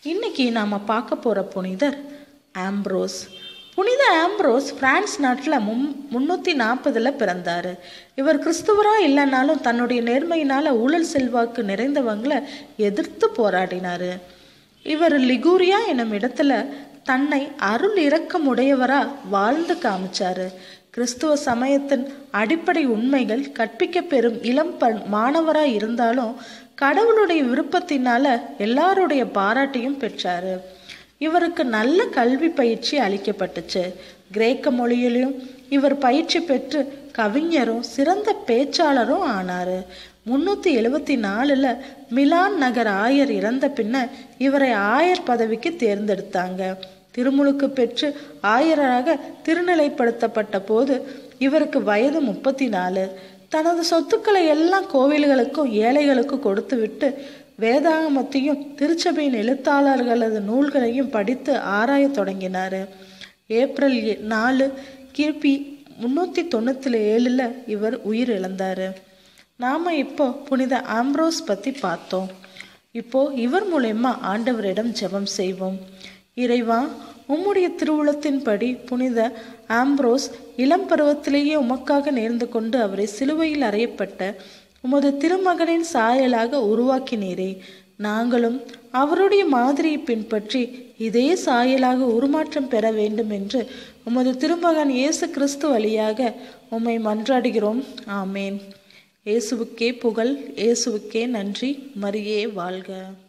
இன்னைக்கு நாம் பார்க்க போகிற புனிதர் ஆம்ப்ரோஸ் புனித ஆம்ப்ரோஸ் பிரான்ஸ் நாட்டில் மும் முந்நூற்றி நாற்பதில் பிறந்தார் இவர் கிறிஸ்துவராக இல்லைனாலும் தன்னுடைய நேர்மையினால் ஊழல் செல்வாக்கு நிறைந்தவங்களை எதிர்த்து போராடினார் இவர் லிகூரியா எனும் இடத்துல தன்னை அருள் இரக்கமுடையவரா வாழ்ந்து காமிச்சாரு கிறிஸ்துவ சமயத்தின் அடிப்படை உண்மைகள் கற்பிக்க பெறும் இளம் பண் மாணவராக இருந்தாலும் கடவுளுடைய விருப்பத்தினால எல்லாருடைய பாராட்டையும் பெற்றாரு இவருக்கு நல்ல கல்வி பயிற்சி அளிக்கப்பட்டுச்சு கிரேக்க மொழியிலும் இவர் பயிற்சி பெற்று கவிஞரும் சிறந்த பேச்சாளரும் ஆனார் முன்னூற்றி எழுபத்தி நாலில் மிலான் நகர் ஆயர் இறந்த பின்ன இவரை ஆயர் பதவிக்கு தேர்ந்தெடுத்தாங்க திருமுழுக்கு பெற்று ஆயராக திருநிலைப்படுத்தப்பட்ட போது இவருக்கு வயது முப்பத்தி நாலு தனது சொத்துக்களை எல்லாம் கோவில்களுக்கும் ஏழைகளுக்கும் கொடுத்துவிட்டு வேதாகமத்தையும் திருச்சபையின் எழுத்தாளர்களது நூல்களையும் படித்து ஆராயத் தொடங்கினார் ஏப்ரல் எ- நாலு கிபி முன்னூற்றி தொண்ணூற்றி ஏழில் இவர் உயிர் இழந்தார் நாம் இப்போ புனித ஆம்ப்ரோஸ் பற்றி பார்த்தோம் இப்போ இவர் மூலயமா ஆண்டவரிடம் ஜெபம் செய்வோம் இறைவா உம்முடைய திருவுளத்தின்படி புனித ஆம்ப்ரோஸ் இளம் பருவத்திலேயே உமக்காக நேர்ந்து கொண்டு அவரை சிலுவையில் அறையப்பட்ட உமது திருமகனின் சாயலாக உருவாக்கினீரே நாங்களும் அவருடைய மாதிரியை பின்பற்றி இதே சாயலாக உருமாற்றம் பெற வேண்டும் என்று உமது திருமகன் இயேசு கிறிஸ்து வழியாக உம்மை மன்றாடுகிறோம் ஆமேன் இயேசுவுக்கே புகழ் இயேசுவுக்கே நன்றி மரியே வாழ்க